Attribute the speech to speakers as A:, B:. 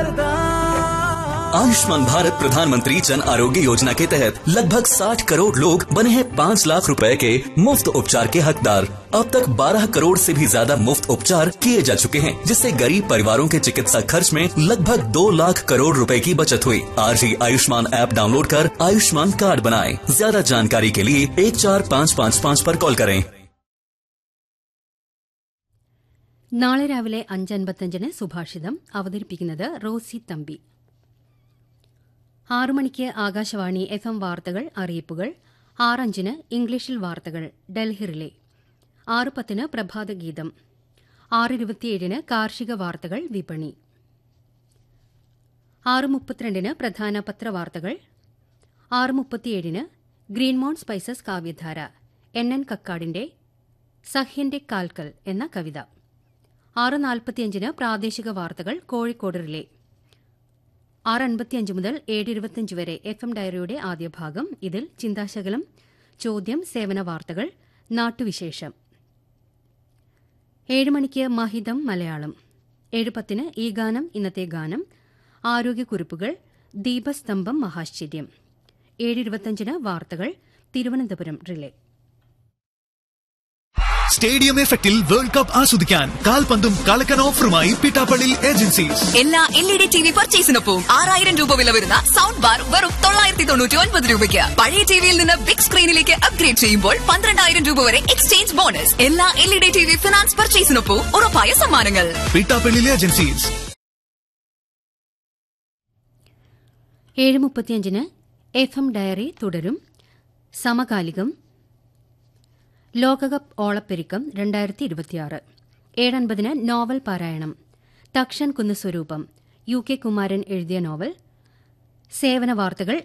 A: आयुष्मान भारत प्रधानमंत्री जन आरोग्य योजना के तहत लगभग 60 करोड़ लोग बने हैं 5 लाख रुपए के मुफ्त उपचार के हकदार अब तक 12 करोड़ से भी ज्यादा मुफ्त उपचार किए जा चुके हैं जिससे गरीब परिवारों के चिकित्सा खर्च में लगभग 2 लाख करोड़ रुपए की बचत हुई आज ही आयुष्मान ऐप डाउनलोड कर आयुष्मान कार्ड बनाएं ज्यादा जानकारी के लिए एक चार पाँच पाँच पाँच पर कॉल करें
B: നാളെ രാവിലെ അഞ്ചൻപത്തഞ്ചിന് സുഭാഷിതം അവതരിപ്പിക്കുന്നത് റോസി തമ്പി ആറു മണിക്ക് ആകാശവാണി എഫ് എം വാർത്തകൾ അറിയിപ്പുകൾ ആറഞ്ചിന് ഇംഗ്ലീഷിൽ വാർത്തകൾ ഡൽഹി റിലേ ആറ് പത്തിന് പ്രഭാതഗീതം ആറ് ഇരുപത്തിയേഴിന് കാർഷിക വാർത്തകൾ വിപണി ആറ് മുപ്പത്തിരണ്ടിന് പ്രധാന പത്രവാർത്തകൾ ആറ് മുപ്പത്തിയേഴിന് ഗ്രീൻമോൺ സ്പൈസസ് കാവ്യധാര എൻ എൻ കക്കാടിന്റെ സഹ്യന്റെ കാൽക്കൽ എന്ന കവിത ആറ് നാൽപ്പത്തിയഞ്ചിന് പ്രാദേശിക വാർത്തകൾ കോഴിക്കോട് റിലേ ആറ് അൻപത്തിയഞ്ച് മുതൽ ഏഴ് ഇരുപത്തിയഞ്ച് വരെ എഫ് എം ഡയറിയുടെ ആദ്യ ഭാഗം ഇതിൽ ചിന്താശകലം ചോദ്യം സേവന വാർത്തകൾ നാട്ടുവിശേഷം ഏഴ് മണിക്ക് മഹിതം മലയാളം ഏഴ് പത്തിന് ഈ ഗാനം ഇന്നത്തെ ഗാനം ആരോഗ്യക്കുറിപ്പുകൾ ദീപസ്തംഭം മഹാശ്ചര്യം ഏഴ് ഇരുപത്തിയഞ്ചിന് വാർത്തകൾ തിരുവനന്തപുരം റിലേ
C: സ്റ്റേഡിയം എഫക്റ്റിൽ വേൾഡ് കപ്പ് ആസ്വദിക്കാൻ കാൽപന്തും കളക്കൻ ഓഫറുമായി പിട്ടാപ്പള്ളി ഏജൻസീസ്
D: എല്ലാ L E D T V പർച്ചേസിനൊപ്പം ആറായിരം രൂപ വില വരുന്ന സൗണ്ട് ബാർ വെറും തൊള്ളായിരത്തി തൊണ്ണൂറ്റി ഒൻപത് രൂപയ്ക്ക് പഴയ ടിവിയിൽ നിന്ന് ബിഗ് സ്ക്രീനിലേക്ക് അപ്ഗ്രേഡ് ചെയ്യുമ്പോൾ പന്ത്രണ്ടായിരം രൂപ വരെ എക്സ്ചേഞ്ച് ബോണസ് എല്ലാ L E D T V finance പർച്ചേസിനൊപ്പം ഉറപ്പായ സമ്മാനങ്ങൾ
C: പിട്ടാപ്പള്ളി ഏജൻസീസ്
B: ഏഴ് മുപ്പത്തിയഞ്ചിന് എഫ് എം ഡയറി തുടരും സമകാലികം ലോകകപ്പ് ഓളപ്പെരുക്കം രണ്ടായിരത്തി ഇരുപത്തിയാറ് ഏഴൻപതിന് നോവൽ പാരായണം തക്ഷൻ കുന്ന് സ്വരൂപം യു കെ കുമാരൻ എഴുതിയ നോവൽ സേവന വാർത്തകൾ